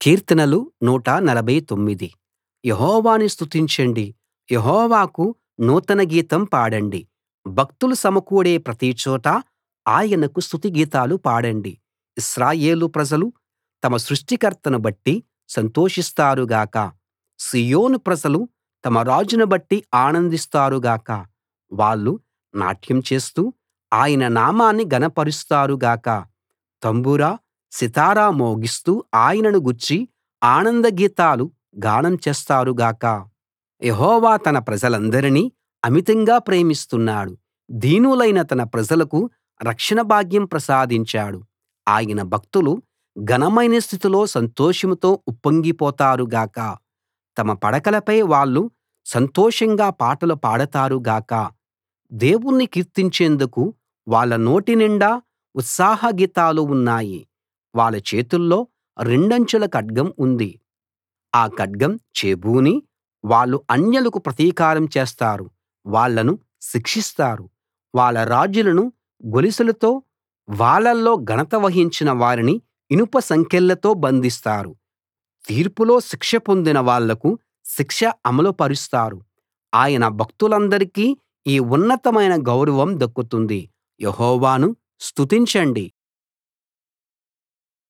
కీర్తనలు 149 యెహోవాను స్తుతించండి యెహోవాకు నూతన గీతం పాడండి భక్తులు సమకూడే ప్రతిచోటా ఆయనకు స్తుతి గీతాలు పాడండి ఇశ్రాయేలు ప్రజలు తమ సృష్టికర్తను బట్టి సంతోషిస్తారు గాక సీయోను ప్రజలు తమ రాజును బట్టి ఆనందిస్తారు గాక వాళ్ళు నాట్యం చేస్తూ ఆయన నామాన్ని ఘనపరుస్తారు గాక తంబుర సితారా మోగిస్తూ ఆయనను గూర్చి ఆనంద గీతాలు గానం చేస్తారు గాక యెహోవా తన ప్రజలందరినీ అమితంగా ప్రేమిస్తున్నాడు దీనులైన తన ప్రజలకు రక్షణ భాగ్యం ప్రసాదించాడు ఆయన భక్తులు ఘనమైన స్థితిలో సంతోషంతో ఉప్పొంగిపోతారు గాక తమ పడకలపై వాళ్ళు సంతోషంగా పాటలు పాడతారు గాక దేవుణ్ణి కీర్తించేందుకు వాళ్ళ నోటి నిండా ఉత్సాహ గీతాలు ఉన్నాయి వాళ్ళ చేతుల్లో రెండంచుల ఖడ్గం ఉంది ఆ ఖడ్గం చేబూని వాళ్ళు అన్యులకు ప్రతీకారం చేస్తారు వాళ్ళను శిక్షిస్తారు వాళ్ళ రాజులను గొలుసులతో వాళ్ళలో ఘనత వహించిన వారిని ఇనుప సంకెళ్లతో బంధిస్తారు తీర్పులో శిక్ష పొందిన వాళ్లకు శిక్ష అమలు పరుస్తారు ఆయన భక్తులందరికీ ఈ ఉన్నతమైన గౌరవం దక్కుతుంది యెహోవాను స్తుతించండి